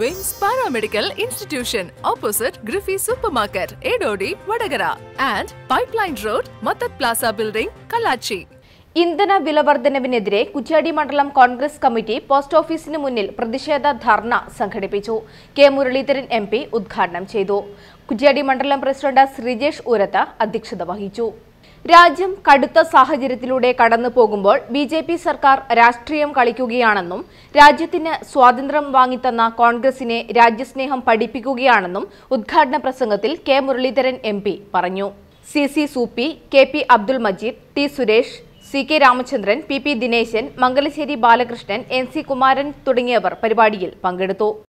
വിംസ് paramedical institution opposite ഗ്രിഫി supermarket Edodi Vadakara and pipeline road മത്തത് plaza building Kallachi ഇന്ധന വിലവർദ്ധനവിനെതിരെ കുറ്റ്യാടി മണ്ഡലം കോൺഗ്രസ് കമ്മിറ്റി പോസ്റ്റ് ഓഫീസിന് മുന്നിൽ പ്രതിഷേധ ധർണ സംഘടിപ്പിച്ചു കെ മുരളീധരൻ എം പി ഉദ്ഘാടനം ചെയ്തു കുറ്റ്യാടി മണ്ഡലം പ്രസിഡന്റ് ശ്രീജേഷ് ഊരത്ത് അധ്യക്ഷത വഹിച്ചു രാജ്യം കടുത്ത സാഹചര്യത്തിലൂടെ കടന്നു പോകുമ്പോൾ ബി ജെ പി സർക്കാർ രാഷ്ട്രീയം കളിക്കുകയാണെന്നും രാജ്യത്തിന് സ്വാതന്ത്ര്യം വാങ്ങിത്തന്ന കോൺഗ്രസിനെ രാജ്യസ്നേഹം പഠിപ്പിക്കുകയാണെന്നും ഉദ്ഘാടന പ്രസംഗത്തിൽ കെ മുരളീധരൻ എം പി പറഞ്ഞു C C Soopy K P Abdul Majeed T Suresh C K Ramachandran P P Dineshan Mangalassery Balakrishnan N C Kumaran തുടങ്ങിയവർ പരിപാടിയിൽ പങ്കെടുത്തു